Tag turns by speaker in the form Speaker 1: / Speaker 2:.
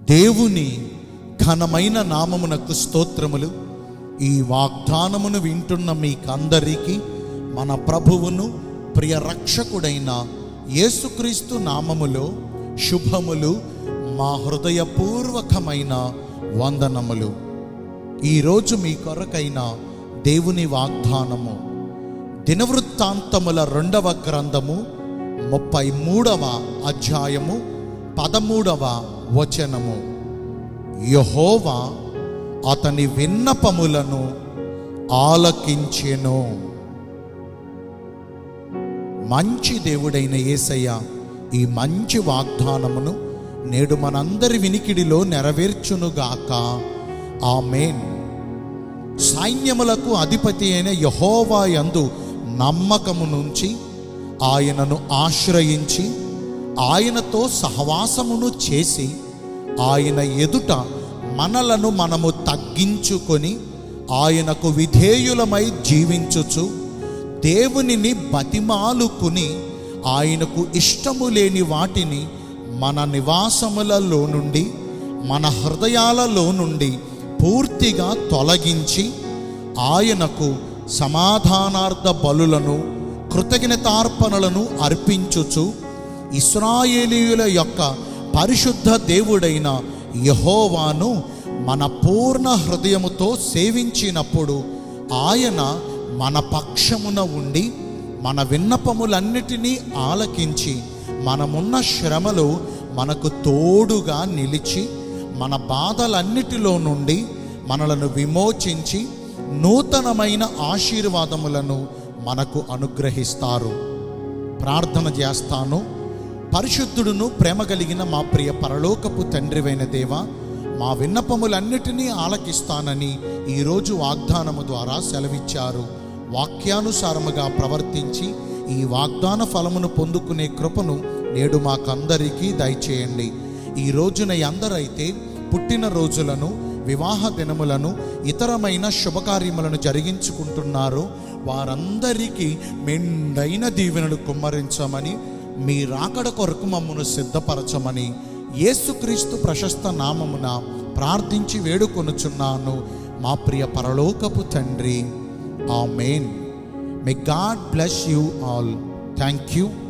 Speaker 1: దేవుని ఘనమైన నామమునకు స్తోత్రములు ఈ వాగ్దానమును వింటున్న మీకందరికీ మన ప్రభువును ప్రియ రక్షకుడైన యేసుక్రీస్తు నామములో శుభములు మా హృదయపూర్వకమైన వందనములు ఈరోజు మీ కొరకైన దేవుని వాగ్దానము దినవృత్తాంతముల రెండవ గ్రంథము ముప్పై మూడవ అధ్యాయము పదమూడవ వచనము యహోవా అతని విన్నపములను ఆలకించెను మంచి దేవుడైన యేసయ్య ఈ మంచి వాగ్దానమును నేడు మనందరి వినికిడిలో నెరవేర్చునుగాక ఆమేన్ సైన్యములకు అధిపతి అయిన యహోవా యందు నమ్మకము నుంచి ఆయనను ఆశ్రయించి ఆయనతో సహవాసమును చేసి ఆయన ఎదుట మనలను మనము తగ్గించుకొని ఆయనకు విధేయులమై జీవించుచు దేవునిని బతిమాలుకుని ఆయనకు ఇష్టము లేని వాటిని మన నివాసములలో నుండి మన హృదయాలలో నుండి పూర్తిగా తొలగించి ఆయనకు సమాధానార్థ బలులను కృతజ్ఞతార్పణలను అర్పించుచు ఇస్రాయేలీయుల యొక్క పరిశుద్ధ దేవుడైన యహోవాను మన పూర్ణ హృదయముతో సేవించినప్పుడు ఆయన మన పక్షమున ఉండి మన విన్నపములన్నిటినీ ఆలకించి మనమున్న శ్రమలో మనకు తోడుగా నిలిచి మన బాధలన్నిటిలో నుండి మనలను విమోచించి నూతనమైన ఆశీర్వాదములను మనకు అనుగ్రహిస్తారు ప్రార్థన చేస్తాను పరిశుద్ధుడును ప్రేమ కలిగిన మా ప్రియ పరలోకపు తండ్రివైన దేవ మా విన్నపములన్నిటినీ ఆలకిస్తానని ఈరోజు వాగ్దానము ద్వారా సెలవిచ్చారు వాక్యానుసారముగా ప్రవర్తించి ఈ వాగ్దాన ఫలమును పొందుకునే కృపను నేడు మాకందరికీ దయచేయండి ఈ రోజున ఎందరైతే పుట్టిన రోజులను వివాహ దినములను ఇతరమైన శుభకార్యములను జరిగించుకుంటున్నారో వారందరికీ మెండైన దీవెనలు కుమ్మరించమని మీ రాకడ కొరకు మమ్మను సిద్ధపరచమని యేసుక్రీస్తు ప్రశస్త నామమున ప్రార్థించి వేడుకొనుచున్నాను మా ప్రియ పరలోకపు తండ్రి amen may God bless you all thank you